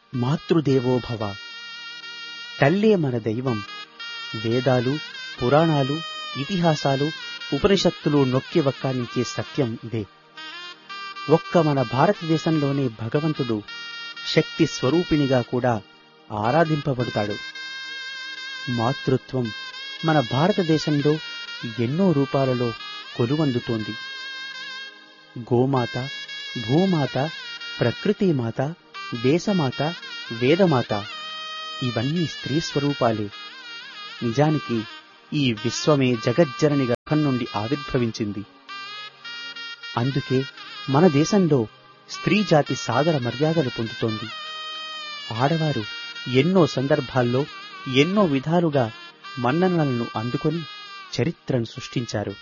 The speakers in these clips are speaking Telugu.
మాతృదేవో భవ తల్లే మన దైవం వేదాలు పురాణాలు ఇతిహాసాలు ఉపనిషత్తులు నొక్కి వక్కానించే సత్యం ఇదే ఒక్క మన భారతదేశంలోనే భగవంతుడు శక్తి స్వరూపిణిగా కూడా ఆరాధింపబడతాడు మాతృత్వం మన భారతదేశంలో ఎన్నో రూపాలలో కొలువందుతోంది గోమాత భూమాత ప్రకృతిమాత దేశమాత వేదమాత ఇవన్నీ స్త్రీ స్వరూపాలే నిజానికి ఈ విశ్వమే జగజ్జనని గర్భం నుండి ఆవిర్భవించింది అందుకే మన దేశంలో స్త్రీ జాతి సాదర మర్యాదలు పొందుతోంది ఆడవారు ఎన్నో సందర్భాల్లో ఎన్నో విధాలుగా మన్ననలను అందుకొని చరిత్రను సృష్టించారు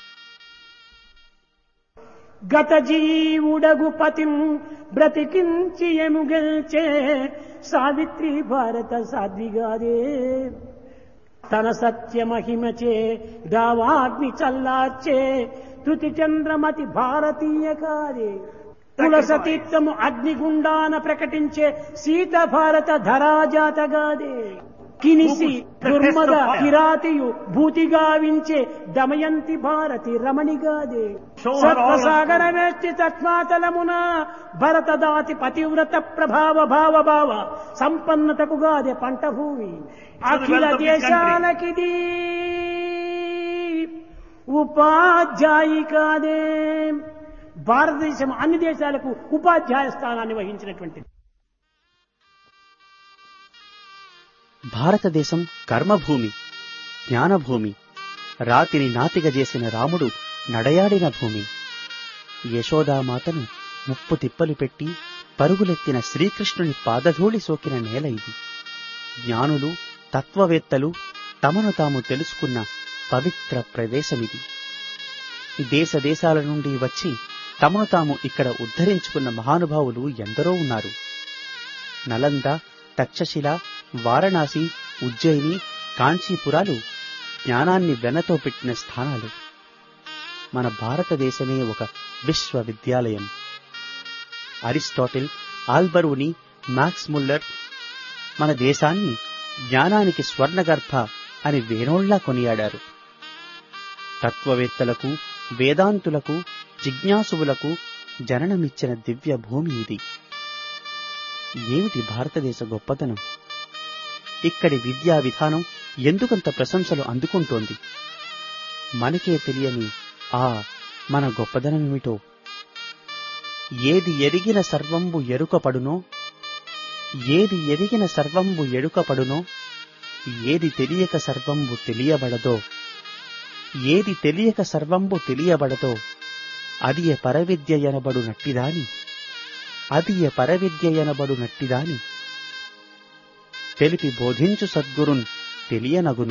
గత జీవుడగు పతిం బ్రతికించి ఎముగల్చే సావిత్రి భారత సాధ్విగాదే తన సత్య మహిమచే దావాగ్ని చల్లార్చే తుతి చంద్రమతి భారతీయ కాదే తులసతీర్థము అగ్నిగుండాన ప్రకటించే సీత భారత ధరాజాతగాదే కినిసి దుర్మద కిరాతియు భూతిగావించే దమయంతి భారతి రమణిగాదే సత్వసాగర వేష్టి తత్మాతలమున భరతదాతి పతివ్రత ప్రభావ భావ భావ సంపన్నతకుగాదే పంట భూమి అఖిల దేశాలకిది ఉపాధ్యాయి కాదే భారతదేశం అన్ని దేశాలకు ఉపాధ్యాయ స్థానాన్ని వహించినటువంటిది భారతదేశం కర్మభూమి జ్ఞానభూమి రాతిని నాతిగా చేసిన రాముడు నడయాడిన భూమి యశోదామాతను ముప్పు తిప్పలు పెట్టి పరుగులెత్తిన శ్రీకృష్ణుని పాదధూళి సోకిన నేల ఇది జ్ఞానులు తత్వవేత్తలు తమను తాము తెలుసుకున్న పవిత్ర ప్రదేశమిది దేశ దేశాల నుండి వచ్చి తమను తాము ఇక్కడ ఉద్ధరించుకున్న మహానుభావులు ఎందరో ఉన్నారు నలంద తక్షశిల వారణాసి ఉజ్జయిని కాంచీపురాలు జ్ఞానాన్ని వెనతో పెట్టిన స్థానాలు మన భారతదేశమే ఒక విశ్వవిద్యాలయం అరిస్టాటిల్ ఆల్బరూని మ్యాక్స్ ముల్లర్ మన దేశాన్ని జ్ఞానానికి స్వర్ణగర్భ అని వేణోళ్లా కొనియాడారు తత్వవేత్తలకు వేదాంతులకు జిజ్ఞాసువులకు జననమిచ్చిన దివ్య భూమి ఇది ఏమిటి భారతదేశ గొప్పతనం ఇక్కడి విద్యా విధానం ఎందుకంత ప్రశంసలు అందుకుంటోంది మనకే తెలియని ఆ మన గొప్పదనమేమిటో ఏది ఎరిగిన సర్వంబు ఎరుకపడునో ఏది ఎరిగిన సర్వంబు ఎరుకపడునో ఏది తెలియక సర్వంబు తెలియబడదో ఏది తెలియక సర్వంబు తెలియబడదో అది ఎ పరవిద్య ఎనబడు నట్టిదాని అది ఎ పరవిద్య ఎనబడు నట్టిదాని తెలిపి బోధించు సద్గురున్ తెలియనగును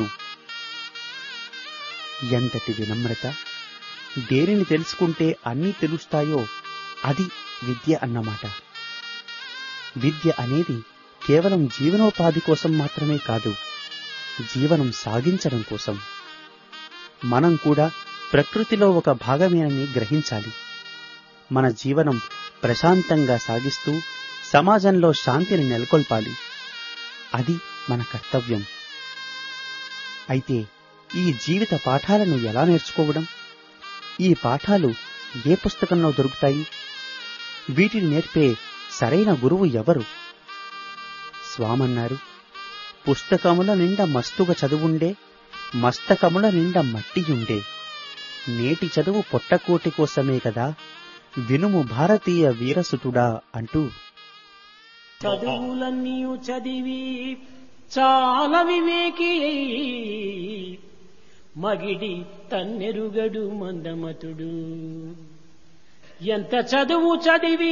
ఎంతటి వినమ్రత దేనిని తెలుసుకుంటే అన్నీ తెలుస్తాయో అది విద్య అన్నమాట విద్య అనేది కేవలం జీవనోపాధి కోసం మాత్రమే కాదు జీవనం సాగించడం కోసం మనం కూడా ప్రకృతిలో ఒక భాగమేనని గ్రహించాలి మన జీవనం ప్రశాంతంగా సాగిస్తూ సమాజంలో శాంతిని నెలకొల్పాలి అది మన కర్తవ్యం అయితే ఈ జీవిత పాఠాలను ఎలా నేర్చుకోవడం ఈ పాఠాలు ఏ పుస్తకంలో దొరుకుతాయి వీటిని నేర్పే సరైన గురువు ఎవరు స్వామన్నారు పుస్తకముల నిండా మస్తుగా చదువుండే మస్తకముల నిండా మట్టియుండే నేటి చదువు పొట్టకోటి కోసమే కదా వినుము భారతీయ వీరసుతుడా అంటూ చదువులన్నీ చదివి చాలా వివేకి మగిడి తన్నెరుగడు మందమతుడు ఎంత చదువు చదివి